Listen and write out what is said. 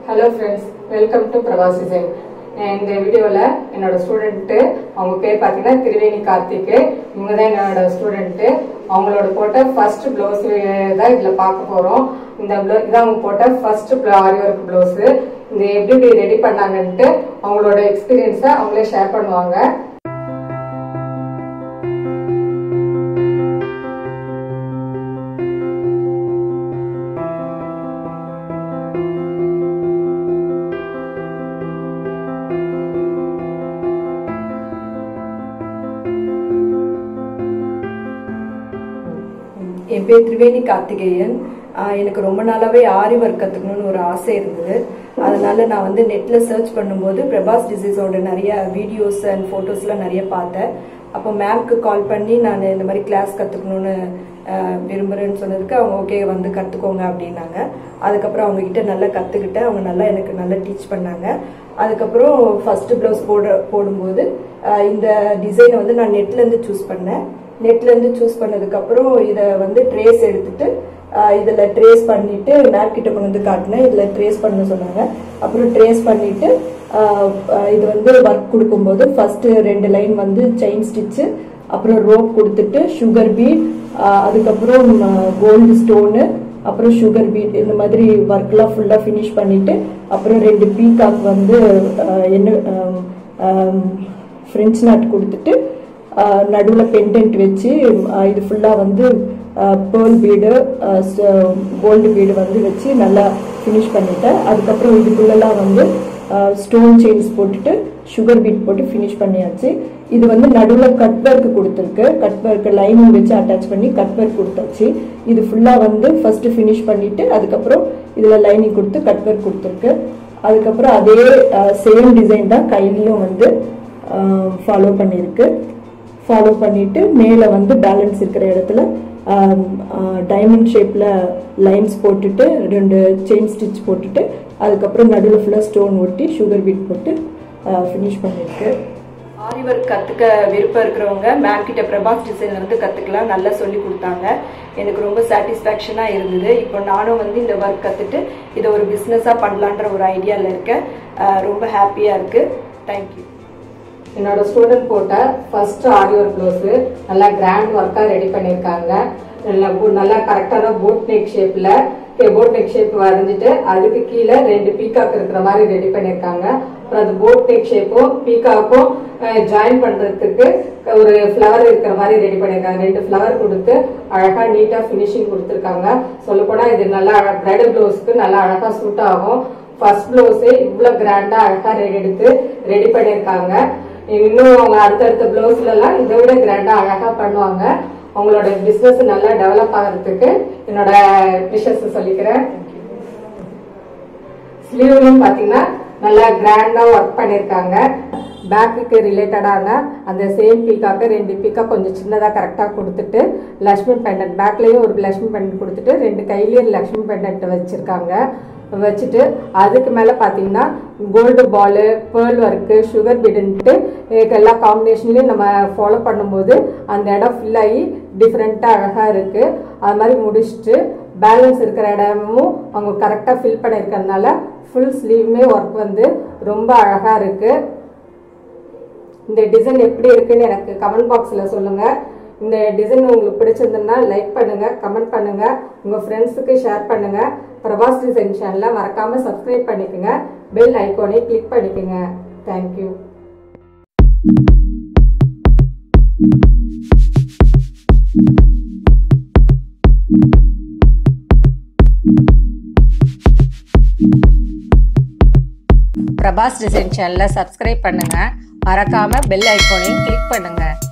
hello friends welcome to Prabhas design இந்த வீடியோவில் என்னோட ஸ்டூடெண்ட்டு அவங்க பேர் பார்த்தீங்கன்னா திரிவேணி கார்த்திக் இவங்க தான் என்னோட ஸ்டூடெண்ட்டு அவங்களோட போட்ட ஃபர்ஸ்ட் ப்ளவுஸ் தான் இதில் பார்க்க போகிறோம் இந்த ப்ளவு இதான் அவங்க போட்ட ஃபர்ஸ்ட் ஆரி ஒர்க் ப்ளவுஸு இந்த எப்படி எப்படி ரெடி பண்ணாங்கன்ட்டு அவங்களோட எக்ஸ்பீரியன்ஸை அவங்களே ஷேர் பண்ணுவாங்க என் பேர் திரிவேணி கார்த்திகேயன் ஆஹ் எனக்கு ரொம்ப நாளாவே ஆரி ஒர்க் கற்றுக்கணும்னு ஒரு ஆசை இருந்தது அதனால நான் வந்து நெட்ல சர்ச் பண்ணும்போது பிரபாஸ் டிசீஸோட நிறைய வீடியோஸ் அண்ட் ஃபோட்டோஸ்லாம் நிறைய பார்த்தேன் அப்போ மேம்க்கு கால் பண்ணி நான் இந்த மாதிரி கிளாஸ் கற்றுக்கணும்னு விரும்புகிறேன்னு சொன்னதுக்கு அவங்க ஓகே வந்து கற்றுக்கோங்க அப்படின்னாங்க அதுக்கப்புறம் அவங்க கிட்ட நல்லா கற்றுக்கிட்டேன் அவங்க நல்லா எனக்கு நல்லா டீச் பண்ணாங்க அதுக்கப்புறம் ஃபர்ஸ்ட் ப்ளவுஸ் போட போடும்போது ஆஹ் இந்த டிசைனை வந்து நான் நெட்லேருந்து சூஸ் பண்ணேன் நெட்ல இருந்து சூஸ் பண்ணதுக்கு அப்புறம் இத வந்து ட்ரேஸ் எடுத்துட்டு ஆஹ் இதுல ட்ரேஸ் பண்ணிட்டு மேப் கிட்ட கொண்டு வந்து காட்டினேன் இதுல ட்ரேஸ் பண்ண சொன்னாங்க அப்புறம் ட்ரேஸ் பண்ணிட்டு ஆஹ் ஆஹ் இது வந்து ஒர்க் கொடுக்கும்போது ஃபர்ஸ்ட் ரெண்டு லைன் வந்து செயின் ஸ்டிச்சு அப்புறம் ரோப் கொடுத்துட்டு சுகர் பீட் அதுக்கப்புறம் கோல்டு ஸ்டோனு அப்புறம் சுகர் பீட் இந்த மாதிரி ஒர்க்லாம் ஃபுல்லாக ஃபினிஷ் பண்ணிட்டு அப்புறம் ரெண்டு பீகாக் வந்து ஆஹ் என்ன ஃப்ரெஞ்ச் நாட் கொடுத்துட்டு நடுவில் பெண்டன்ட் வச்சு ஆஹ் இது ஃபுல்லாக வந்து பேர்ல் பீடு கோல்டு பீடு வந்து வச்சு நல்லா ஃபினிஷ் பண்ணிட்டேன் அதுக்கப்புறம் இதுக்குள்ளெல்லாம் வந்து ஸ்டோன் செயின்ஸ் போட்டுட்டு சுகர் பீட் போட்டு ஃபினிஷ் பண்ணியாச்சு இது வந்து நடுவில் கட் ஒர்க் கொடுத்துருக்கு கட் ஒர்க் லைனிங் வச்சு அட்டாச் பண்ணி கட் ஒர்க் கொடுத்தாச்சு இது ஃபுல்லாக வந்து ஃபர்ஸ்ட் ஃபினிஷ் பண்ணிட்டு அதுக்கப்புறம் இதில் லைனிங் கொடுத்து கட் ஒர்க் கொடுத்துருக்கு அதுக்கப்புறம் அதே சேம் டிசைன் தான் கையிலையும் வந்து ஃபாலோ பண்ணியிருக்கு ஃபாலோ பண்ணிட்டு மேலே வந்து பேலன்ஸ் இருக்கிற இடத்துல டைமண்ட் ஷேப்பில் லைன்ஸ் போட்டுட்டு ரெண்டு செயின் ஸ்டிச் போட்டுட்டு அதுக்கப்புறம் நடுவில் ஃபுல்லாக ஸ்டோன் ஒட்டி சுகர் பீட் போட்டு ஃபினிஷ் பண்ணியிருக்கு ஆரி ஒர்க் கற்றுக்க விருப்பம் இருக்கிறவங்க மேம் கிட்ட பிரபாஸ் டிசைன்ல இருந்து கற்றுக்கலாம் நல்லா சொல்லி கொடுத்தாங்க எனக்கு ரொம்ப சாட்டிஸ்ஃபேக்ஷனாக இருந்தது இப்போ நானும் வந்து இந்த ஒர்க் கற்றுட்டு இதை ஒரு பிஸ்னஸாக பண்ணலான்ற ஒரு ஐடியாவில் இருக்கேன் ரொம்ப ஹாப்பியாக இருக்குது தேங்க்யூ என்னோட ஸ்டூடெண்ட் போட்ட ஃபர்ஸ்ட் ஆரி ஒர்க் ப்ளவுஸு நல்லா கிராண்ட் ஒர்க்காக ரெடி பண்ணியிருக்காங்க நல்லா bo- நல்லா கரெக்டான போட் நெக் ஷேப்பில் போட் நெக் ஷேப் வரைஞ்சிட்டு அதுக்கு கீழே ரெண்டு பீகாக் இருக்கிற மாதிரி ரெடி பண்ணியிருக்காங்க அப்புறம் அது போட் நெக் ஷேப்பும் பீகாக்கும் ஜாயின் பண்ணுறதுக்கு ஒரு ஃப்ளவர் இருக்கிற மாதிரி ரெடி பண்ணியிருக்காங்க ரெண்டு ஃப்ளவர் கொடுத்து அழகாக நீட்டாக ஃபினிஷிங் கொடுத்துருக்காங்க சொல்லப்போனால் இது நல்லா பிரைடல் ப்ளவுஸ்க்கு நல்லா அழகாக சூட் ஆகும் ஃபர்ஸ்ட் ப்ளவுஸே இவ்வளோ கிராண்டாக அழகாக எடுத்து ரெடி பண்ணியிருக்காங்க இன்னும் அவங்க அடுத்தடுத்த பிளவுஸ்ல எல்லாம் இதை விட கிராண்டா அழகா பண்ணுவாங்க அவங்களோட பிசினஸ் நல்லா டெவலப் ஆகிறதுக்கு என்னோட விஷஸ் சொல்லிக்கிறேன் ஸ்லீவ்லையும் பாத்தீங்கன்னா நல்லா கிராண்டா ஒர்க் பண்ணியிருக்காங்க பேக்குக்கு ரிலேட்டடான அந்த சேம் பீக்காக்கு ரெண்டு பீக்காக் கொஞ்சம் சின்னதாக கரெக்டாக கொடுத்துட்டு லக்ஷ்மி பெண்டன்ட் பேக்லேயும் ஒரு லக்ஷ்மி பெண்டன்ட் கொடுத்துட்டு ரெண்டு கையிலையும் லக்ஷ்மி பெண்டன்ட் வச்சுருக்காங்க வச்சுட்டு அதுக்கு மேலே பார்த்தீங்கன்னா gold ball pearl work sugar பீடுன்ட்டு எல்லா காம்பினேஷன்லையும் நம்ம ஃபாலோ பண்ணும்போது அந்த இடம் ஃபில் ஆகி டிஃப்ரெண்ட்டாக அழகாக இருக்குது அது மாதிரி முடிச்சுட்டு பேலன்ஸ் இருக்கிற இடமும் அவங்க கரெக்டாக ஃபில் பண்ணியிருக்கறதுனால ஃபுல் ஸ்லீவுமே ஒர்க் வந்து ரொம்ப அழகாக இருக்குது இந்த டிசைன் எப்படி இருக்குன்னு எனக்கு கமெண்ட் பாக்ஸில் சொல்லுங்கள் இந்த டிசைன் உங்களுக்கு பிடிச்சிருந்ததுன்னா லைக் பண்ணுங்க கமெண்ட் பண்ணுங்க உங்க ஃப்ரெண்ட்ஸுக்கு ஷேர் பண்ணுங்க பிரபாஸ் டிசைன் சேனலை மறக்காம சப்ஸ்கிரைப் பண்ணிக்கோங்க பெல் ஐகானை கிளிக் பண்ணிக்கோங்க தேங்க்யூ பிரபாஸ் டிசைன் சேனலை சப்ஸ்கிரைப் பண்ணுங்க மறக்காம பெல் ஐகானையும் கிளிக் பண்ணுங்க